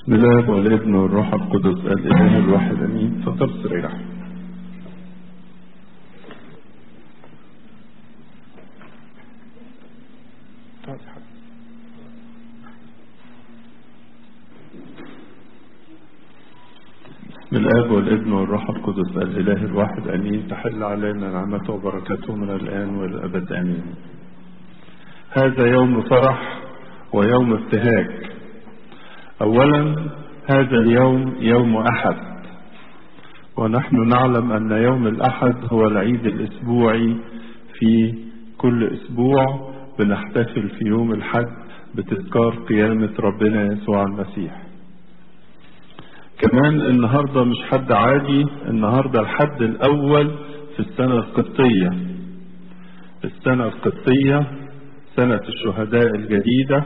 بالاب والابن والروح القدس الاله الواحد امين تفضل استريح بالاب والابن والروح القدس الاله الواحد امين تحل علينا نعمته وبركاته من الان والابد امين هذا يوم فرح ويوم ابتهاج اولا هذا اليوم يوم احد ونحن نعلم ان يوم الاحد هو العيد الاسبوعي في كل اسبوع بنحتفل في يوم الحد بتذكار قيامة ربنا يسوع المسيح كمان النهاردة مش حد عادي النهاردة الحد الاول في السنة القبطية السنة القبطية سنة الشهداء الجديدة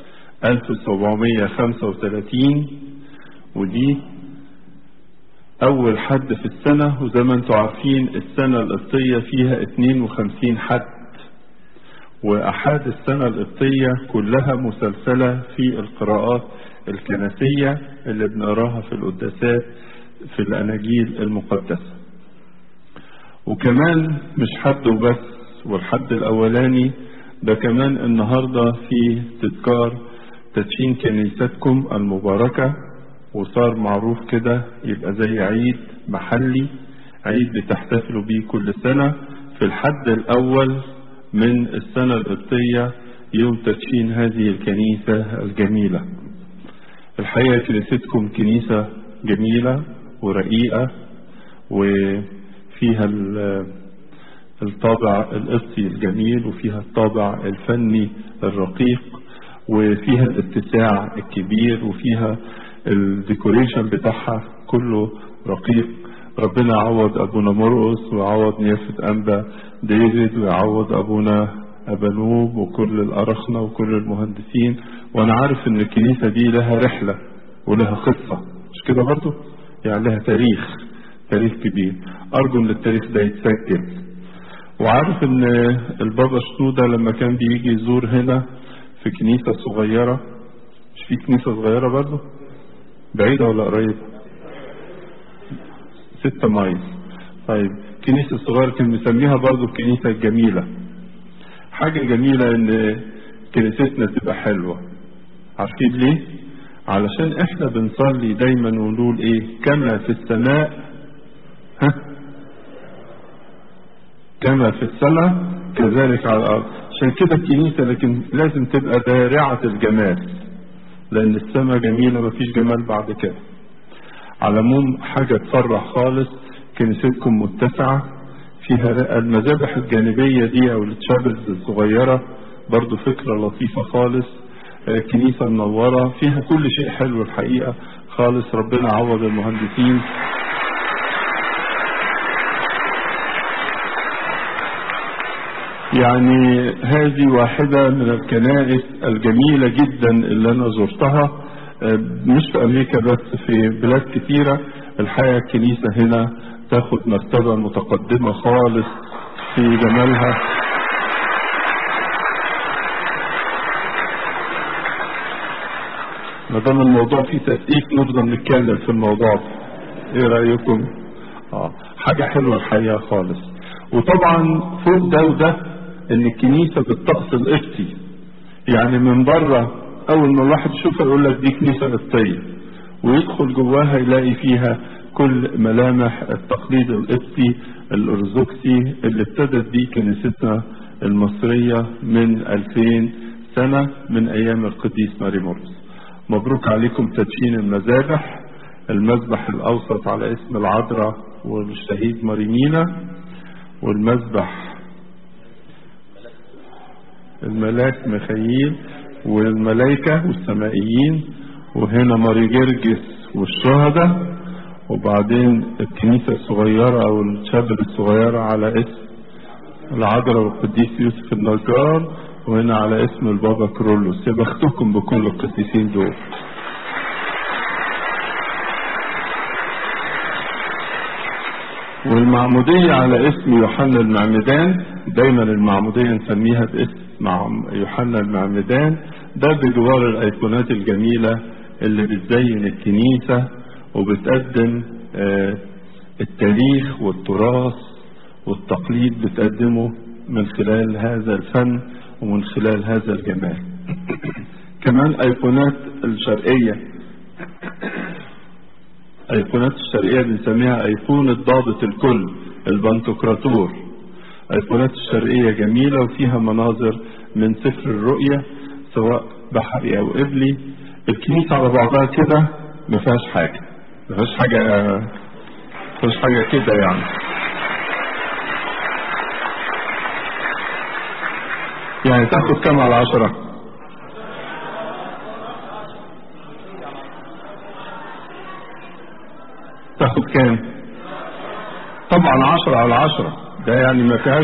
1735 ودي أول حد في السنة وزي ما انتم عارفين السنة القبطية فيها 52 حد وأحاد السنة القبطية كلها مسلسلة في القراءات الكنسية اللي بنقراها في القداسات في الأناجيل المقدسة وكمان مش حد وبس والحد الأولاني ده كمان النهاردة في تذكار تدشين كنيستكم المباركة وصار معروف كده يبقى زي عيد محلي عيد بتحتفلوا بيه كل سنة في الحد الأول من السنة القبطية يوم تدشين هذه الكنيسة الجميلة الحقيقة كنيستكم كنيسة جميلة ورقيقة وفيها الطابع القبطي الجميل وفيها الطابع الفني الرقيق وفيها الاتساع الكبير وفيها الديكوريشن بتاعها كله رقيق ربنا يعوض ابونا مرقس ويعوض نيافة انبا ديفيد ويعوض ابونا ابانوب وكل الارخنة وكل المهندسين وانا عارف ان الكنيسة دي لها رحلة ولها قصة مش كده برضو يعني لها تاريخ تاريخ كبير ارجو ان التاريخ ده يتسجل وعارف ان البابا شنودة لما كان بيجي يزور هنا في كنيسة صغيرة مش في كنيسة صغيرة برضو بعيدة ولا قريبة ستة مايل طيب كنيسة صغيرة كان مسميها برضو الكنيسة الجميلة حاجة جميلة ان كنيستنا تبقى حلوة عارفين ليه علشان احنا بنصلي دايما ونقول ايه كما في السماء ها كما في السماء كذلك على الارض عشان كده الكنيسة لكن لازم تبقى دارعة الجمال لان السماء جميلة مفيش جمال بعد كده على العموم حاجة تفرح خالص كنيستكم متسعة فيها المذابح الجانبية دي او التشابلز الصغيرة برضو فكرة لطيفة خالص كنيسة منورة فيها كل شيء حلو الحقيقة خالص ربنا عوض المهندسين يعني هذه واحدة من الكنائس الجميلة جدا اللي أنا زرتها مش في أمريكا بس في بلاد كثيرة الحقيقة الكنيسة هنا تاخد مرتبة متقدمة خالص في جمالها ما دام الموضوع فيه تسقيف نفضل نتكلم في الموضوع ده ايه رأيكم؟ اه حاجة حلوة الحقيقة خالص وطبعا فوق ده وده ان الكنيسة بالطقس القبطي يعني من بره اول ما الواحد يشوفها يقول لك دي كنيسة قبطية ويدخل جواها يلاقي فيها كل ملامح التقليد القبطي الارثوذكسي اللي ابتدت بيه كنيستنا المصرية من 2000 سنة من ايام القديس ماري مرقس مبروك عليكم تدشين المذابح المذبح الاوسط على اسم العذراء والشهيد ماريمينا والمذبح الملاك ميخائيل والملائكة والسمائيين وهنا ماري جرجس والشهداء وبعدين الكنيسة الصغيرة أو الشابل الصغيرة على اسم العذراء والقديس يوسف النجار وهنا على اسم البابا كرولوس يا بختكم بكل القديسين دول والمعمودية على اسم يوحنا المعمدان دايما المعمودية نسميها باسم مع يوحنا المعمدان ده بجوار الايقونات الجميلة اللي بتزين الكنيسة وبتقدم التاريخ والتراث والتقليد بتقدمه من خلال هذا الفن ومن خلال هذا الجمال كمان ايقونات الشرقية ايقونات الشرقية بنسميها ايقونة ضابط الكل البنتوكراتور ايقونات الشرقية جميلة وفيها مناظر من سفر الرؤية سواء بحري او قبلي الكنيسة على بعضها كده ما فيهاش حاجة ما فيهاش حاجة ما فيهاش حاجة كده يعني يعني تاخد كام على عشرة تاخد كام طبعا عشرة على عشرة ده يعني ما فيهاش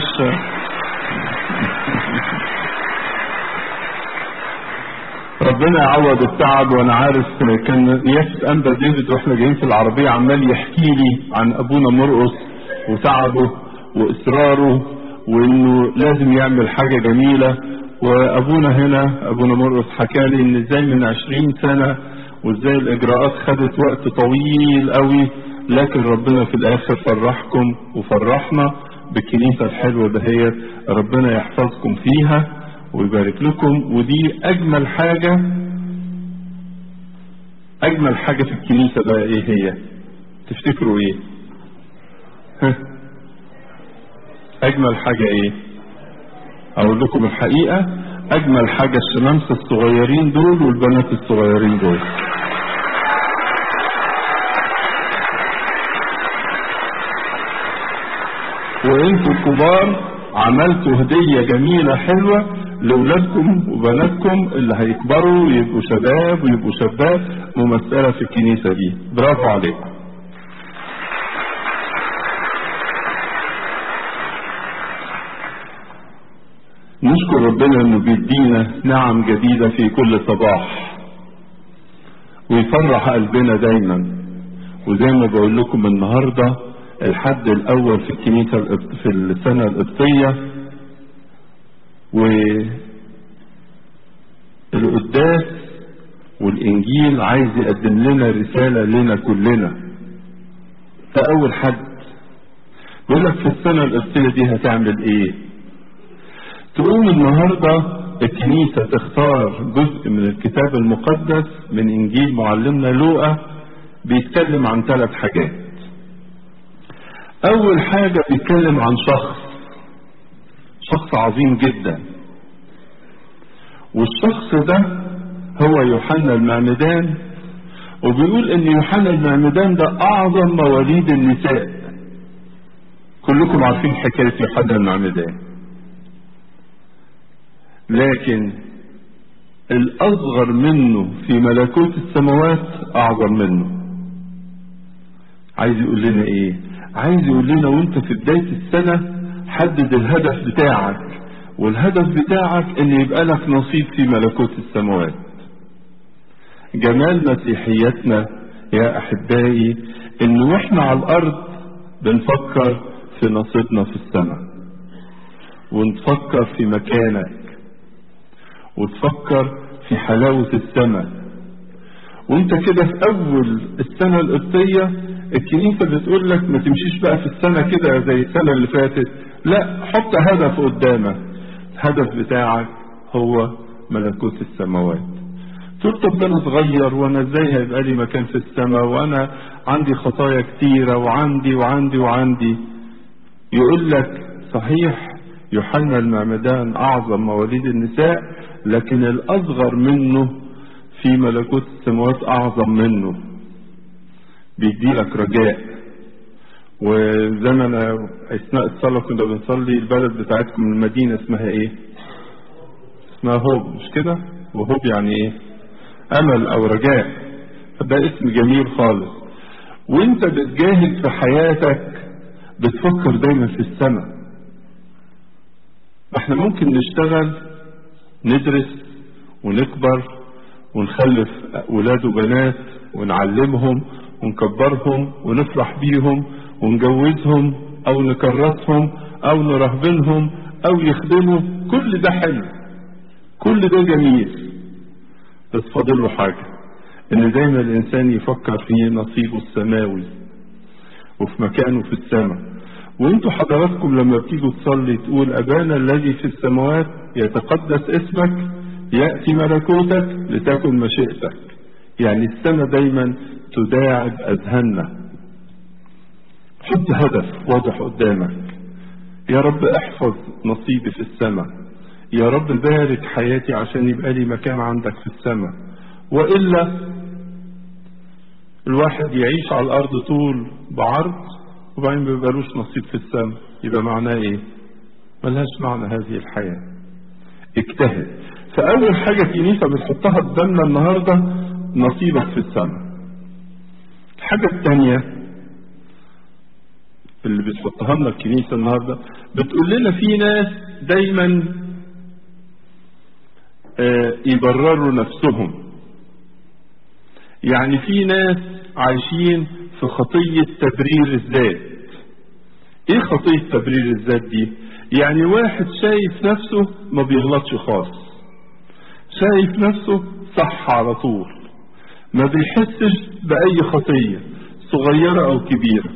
ربنا يعوض التعب وانا عارف كان ياسر انبا ديفيد واحنا جايين في العربيه عمال يحكي لي عن ابونا مرقص وتعبه واصراره وانه لازم يعمل حاجه جميله وابونا هنا ابونا مرقص حكى لي ان ازاي من عشرين سنه وازاي الاجراءات خدت وقت طويل قوي لكن ربنا في الاخر فرحكم وفرحنا بالكنيسه الحلوه دهيت ربنا يحفظكم فيها ويبارك لكم ودي اجمل حاجة اجمل حاجة في الكنيسة بقى ايه هي تفتكروا ايه ها اجمل حاجة ايه اقول لكم الحقيقة اجمل حاجة الشمامسة الصغيرين دول والبنات الصغيرين دول وانتوا الكبار عملتوا هدية جميلة حلوة لأولادكم وبناتكم اللي هيكبروا ويبقوا شباب ويبقوا شابات ممثلة في الكنيسة دي برافو عليكم نشكر ربنا انه بيدينا نعم جديدة في كل صباح ويفرح قلبنا دايما وزي ما بقول لكم النهاردة الحد الاول في الكنيسة في السنة القبطية والقداس والإنجيل عايز يقدم لنا رسالة لنا كلنا ده أول حد بيقول لك في السنة القبطية دي هتعمل إيه؟ تقوم النهاردة الكنيسة تختار جزء من الكتاب المقدس من إنجيل معلمنا لوقا بيتكلم عن ثلاث حاجات أول حاجة بيتكلم عن شخص شخص عظيم جدا والشخص ده هو يوحنا المعمدان وبيقول ان يوحنا المعمدان ده اعظم مواليد النساء كلكم عارفين حكاية يوحنا المعمدان لكن الاصغر منه في ملكوت السماوات اعظم منه عايز يقول لنا ايه عايز يقول لنا وانت في بداية السنة حدد الهدف بتاعك والهدف بتاعك ان يبقى لك نصيب في ملكوت السماوات جمال مسيحيتنا يا احبائي ان واحنا على الارض بنفكر في نصيبنا في السماء ونفكر في مكانك وتفكر في حلاوة السماء وانت كده في اول السنة القبطية الكنيسة بتقول لك ما تمشيش بقى في السنة كده زي السنة اللي فاتت لا حط هدف قدامك الهدف بتاعك هو ملكوت السماوات تقول طب انا صغير وانا ازاي هيبقى لي مكان في السماء وانا عندي خطايا كتيرة وعندي وعندي وعندي يقول لك صحيح يوحنا المعمدان اعظم مواليد النساء لكن الاصغر منه في ملكوت السماوات اعظم منه بيدي لك رجاء وزي ما انا اثناء الصلاه كنا بنصلي البلد بتاعتكم المدينه اسمها ايه؟ اسمها هوب مش كده؟ وهوب يعني ايه؟ امل او رجاء فده اسم جميل خالص وانت بتجاهد في حياتك بتفكر دايما في السماء احنا ممكن نشتغل ندرس ونكبر ونخلف ولاد وبنات ونعلمهم ونكبرهم ونفرح بيهم ونجوزهم او نكرسهم او نرهبنهم او يخدموا كل ده حلو كل ده جميل بس فاضل له حاجة ان دايما الانسان يفكر في نصيبه السماوي وفي مكانه في السماء وانتوا حضراتكم لما بتيجوا تصلي تقول ابانا الذي في السماوات يتقدس اسمك ياتي ملكوتك لتكن مشيئتك يعني السماء دايما تداعب اذهاننا حط هدف واضح قدامك يا رب احفظ نصيبي في السماء يا رب بارك حياتي عشان يبقى لي مكان عندك في السماء والا الواحد يعيش على الارض طول بعرض وبعدين ما بيبقالوش نصيب في السماء يبقى معناه ايه ملهاش معنى هذه الحياه اجتهد فاول حاجه كنيسه بنحطها قدامنا النهارده نصيبك في السماء الحاجه الثانيه اللي بتحطها لنا الكنيسة النهاردة بتقول لنا في ناس دايما آه يبرروا نفسهم يعني في ناس عايشين في خطية تبرير الذات ايه خطية تبرير الذات دي يعني واحد شايف نفسه ما بيغلطش خالص شايف نفسه صح على طول ما بيحسش بأي خطية صغيرة أو كبيرة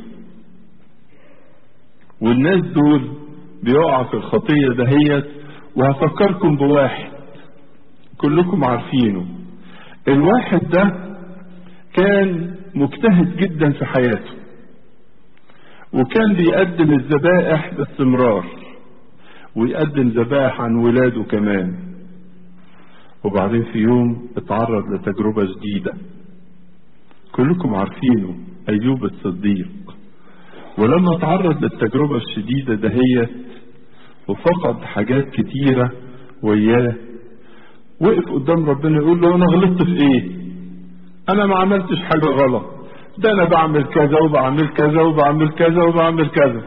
والناس دول بيقعوا في الخطية دهيت وهفكركم بواحد كلكم عارفينه الواحد ده كان مجتهد جدا في حياته وكان بيقدم الذبائح باستمرار ويقدم ذبائح عن ولاده كمان وبعدين في يوم اتعرض لتجربة جديدة كلكم عارفينه أيوب الصديق ولما تعرض للتجربة الشديدة دهيت وفقد حاجات كتيرة وياه وقف قدام ربنا يقول له انا غلطت في ايه انا ما عملتش حاجة غلط ده انا بعمل كذا وبعمل كذا وبعمل كذا وبعمل كذا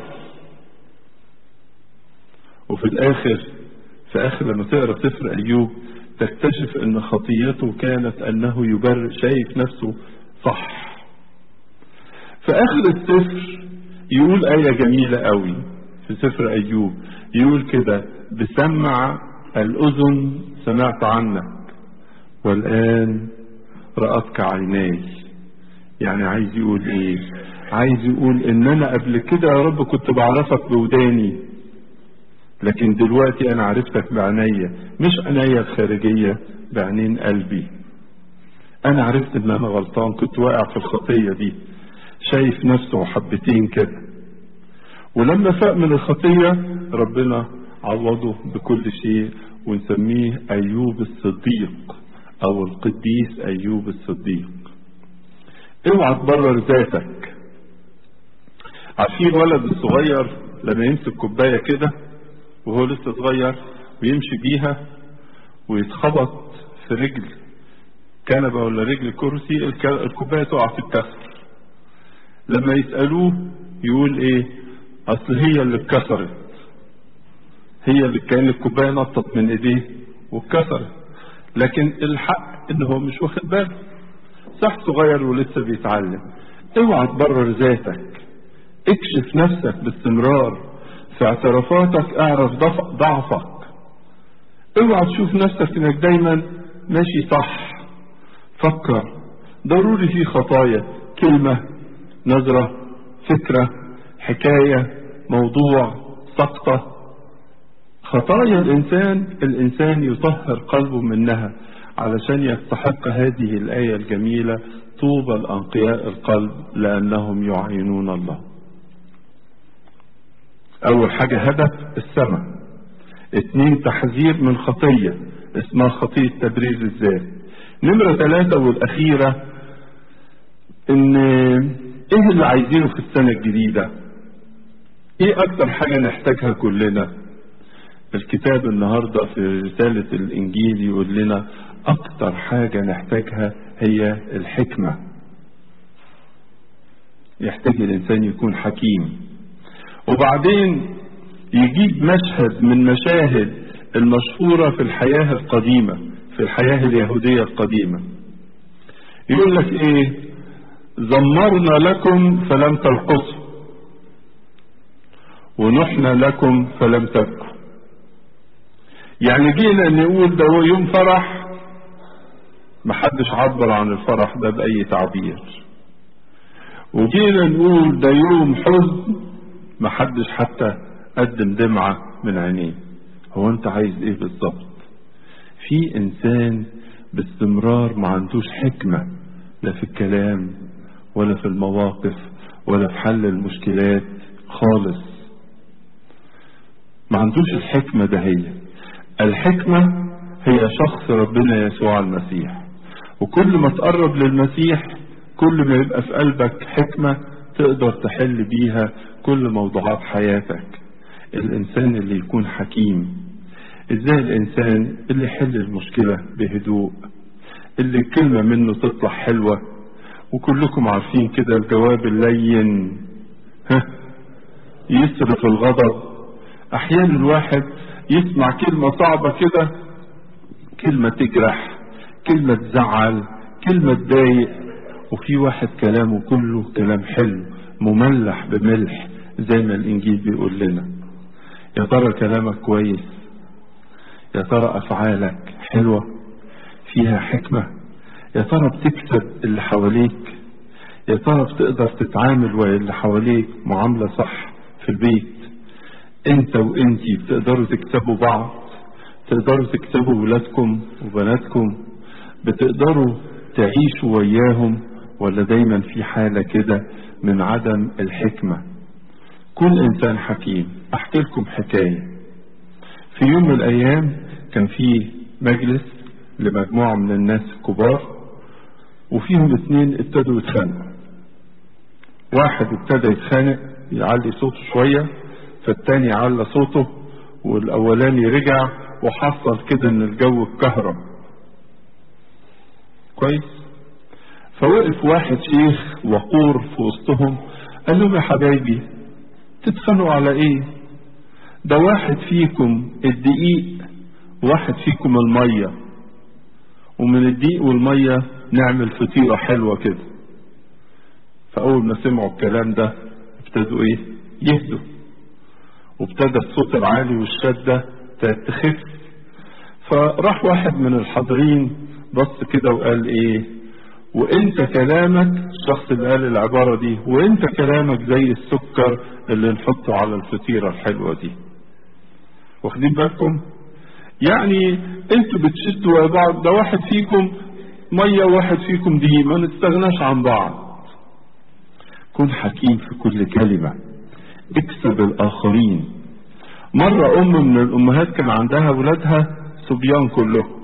وفي الاخر في اخر لما تقرا سفر ايوب تكتشف ان خطيته كانت انه يبرر شايف نفسه صح في اخر السفر يقول آية جميلة قوي في سفر أيوب يقول كده بسمع الأذن سمعت عنك والآن رأتك عيناي يعني عايز يقول إيه عايز يقول إن أنا قبل كده يا رب كنت بعرفك بوداني لكن دلوقتي أنا عرفتك بعينيا مش عينيا الخارجية بعينين قلبي أنا عرفت إن أنا غلطان كنت واقع في الخطية دي شايف نفسه حبتين كده ولما فاق من الخطية ربنا عوضه بكل شيء ونسميه أيوب الصديق أو القديس أيوب الصديق اوعى تبرر ذاتك عارفين الولد الصغير لما يمسك كوباية كده وهو لسه صغير ويمشي بيها ويتخبط في رجل كنبة ولا رجل كرسي الكوباية تقع في الكسر لما يسألوه يقول ايه اصل هي اللي اتكسرت هي اللي كان الكوبايه نطت من ايديه واتكسرت لكن الحق ان هو مش واخد باله صح صغير ولسه بيتعلم اوعى تبرر ذاتك اكشف نفسك باستمرار في اعترافاتك اعرف ضعفك اوعى تشوف نفسك انك دايما ماشي صح فكر ضروري في خطايا كلمة نظرة فكرة حكاية موضوع سقطة خطايا الإنسان الإنسان يطهر قلبه منها علشان يستحق هذه الآية الجميلة طوبى الأنقياء القلب لأنهم يعينون الله أول حاجة هدف السماء اتنين تحذير من خطية اسمها خطية تبرير الذات نمرة ثلاثة والأخيرة إن إيه اللي عايزينه في السنة الجديدة ايه اكتر حاجة نحتاجها كلنا الكتاب النهاردة في رسالة الانجيل يقول لنا اكتر حاجة نحتاجها هي الحكمة يحتاج الانسان يكون حكيم وبعدين يجيب مشهد من مشاهد المشهورة في الحياة القديمة في الحياة اليهودية القديمة يقول لك ايه زمرنا لكم فلم ترقصوا ونحن لكم فلم تبكوا يعني جينا نقول ده هو يوم فرح محدش عبر عن الفرح ده بأي تعبير وجينا نقول ده يوم حزن محدش حتى قدم دمعة من عينيه هو انت عايز ايه بالظبط في انسان باستمرار ما عندوش حكمة لا في الكلام ولا في المواقف ولا في حل المشكلات خالص ما عندوش الحكمة ده هي الحكمة هي شخص ربنا يسوع المسيح وكل ما تقرب للمسيح كل ما يبقى في قلبك حكمة تقدر تحل بيها كل موضوعات حياتك الإنسان اللي يكون حكيم إزاي الإنسان اللي يحل المشكلة بهدوء اللي الكلمة منه تطلع حلوة وكلكم عارفين كده الجواب اللين ها يصرف الغضب أحيانا الواحد يسمع كلمة صعبة كده كلمة تجرح كلمة تزعل كلمة تضايق وفي واحد كلامه كله كلام حلو مملح بملح زي ما الإنجيل بيقول لنا يا ترى كلامك كويس يا ترى أفعالك حلوة فيها حكمة يا ترى بتكسب اللي حواليك يا ترى بتقدر تتعامل ويا اللي حواليك معاملة صح في البيت انت وانتي بتقدروا تكسبوا بعض تقدروا تكسبوا ولادكم وبناتكم بتقدروا تعيشوا وياهم ولا دايما في حالة كده من عدم الحكمة كل انسان حكيم احكي لكم حكاية في يوم من الايام كان في مجلس لمجموعة من الناس الكبار وفيهم اثنين ابتدوا يتخانقوا واحد ابتدى يتخانق يعلي صوته شوية فالتاني على صوته والاولاني رجع وحصل كده ان الجو اتكهرب كويس فوقف واحد شيخ وقور في وسطهم قال لهم يا حبايبي تتخانقوا على ايه ده واحد فيكم الدقيق واحد فيكم المية ومن الدقيق والمية نعمل فطيرة حلوة كده فأول ما سمعوا الكلام ده ابتدوا ايه يهدوا وابتدى الصوت العالي والشدة تخف فراح واحد من الحاضرين بص كده وقال ايه وانت كلامك الشخص اللي قال العبارة دي وانت كلامك زي السكر اللي نحطه على الفطيرة الحلوة دي واخدين بالكم يعني انتوا بتشدوا يا بعض ده واحد فيكم مية وواحد فيكم دي ما نستغناش عن بعض كن حكيم في كل كلمة اكسب الآخرين مرة أم من الأمهات كان عندها ولادها صبيان كلهم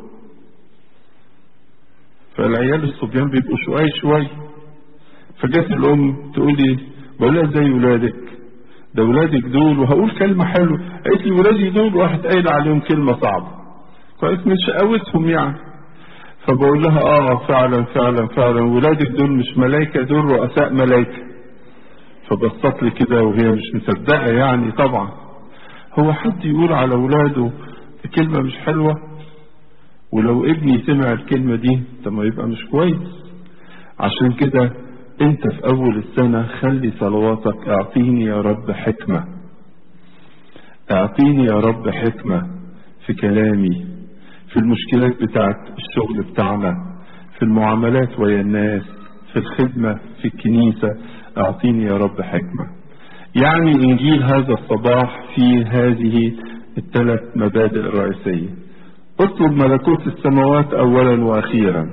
فالعيال الصبيان بيبقوا شوي شوي فجت الأم تقول لي بقول لها ازاي ولادك ده ولادك دول وهقول كلمة حلوة قالت لي ولادي دول واحد قايل عليهم كلمة صعبة كويس من شقاوتهم يعني فبقول لها اه فعلا فعلا فعلا ولادك دول مش ملايكة دول رؤساء ملايكة فبصت لي كده وهي مش مصدقة يعني طبعا هو حد يقول على ولاده كلمة مش حلوة ولو ابني سمع الكلمة دي طب ما يبقى مش كويس عشان كده انت في اول السنة خلي صلواتك اعطيني يا رب حكمة اعطيني يا رب حكمة في كلامي في المشكلات بتاعت الشغل بتاعنا في المعاملات ويا الناس في الخدمة في الكنيسة اعطيني يا رب حكمة يعني انجيل هذا الصباح في هذه الثلاث مبادئ الرئيسية اطلب ملكوت السماوات اولا واخيرا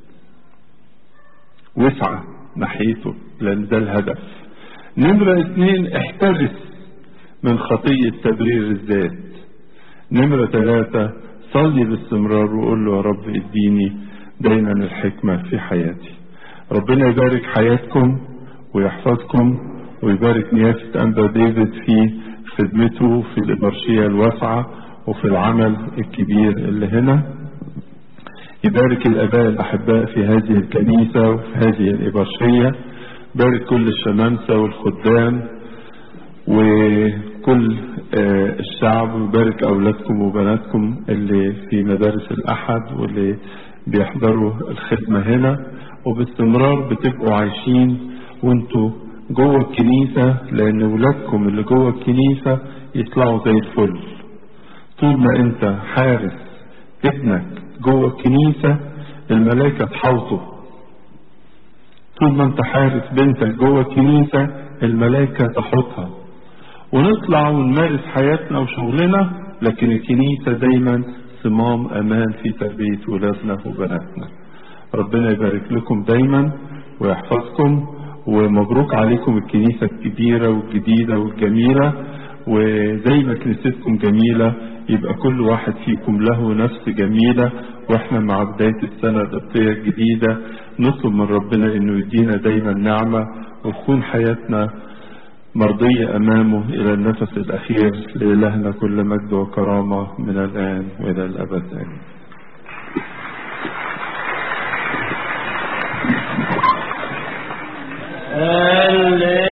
واسعى ناحيته لان ده الهدف نمرة اثنين احترس من خطية تبرير الذات نمرة ثلاثة صلي باستمرار وقول له يا رب اديني دايما الحكمة في حياتي ربنا يبارك حياتكم ويحفظكم ويبارك نيافة أنبا ديفيد في خدمته في الإبرشية الواسعة وفي العمل الكبير اللي هنا يبارك الآباء الأحباء في هذه الكنيسة وفي هذه الإبرشية بارك كل الشمامسة والخدام وكل الشعب ويبارك أولادكم وبناتكم اللي في مدارس الأحد واللي بيحضروا الخدمة هنا وباستمرار بتبقوا عايشين وانتوا جوه الكنيسة لأن ولادكم اللي جوه الكنيسة يطلعوا زي الفل طول ما انت حارس ابنك جوه الكنيسة الملائكة تحوطه طول ما انت حارس بنتك جوه الكنيسة الملائكة تحوطها ونطلع ونمارس حياتنا وشغلنا لكن الكنيسة دايما صمام أمان في تربية ولادنا وبناتنا ربنا يبارك لكم دايما ويحفظكم ومبروك عليكم الكنيسة الكبيرة والجديدة والجميلة وزي ما كنيستكم جميلة يبقى كل واحد فيكم له نفس جميلة واحنا مع بداية السنة القبطية الجديدة نطلب من ربنا انه يدينا دايما نعمة وتكون حياتنا مرضية أمامه إلى النفس الأخير لإلهنا كل مجد وكرامة من الآن وإلى الأبد آمين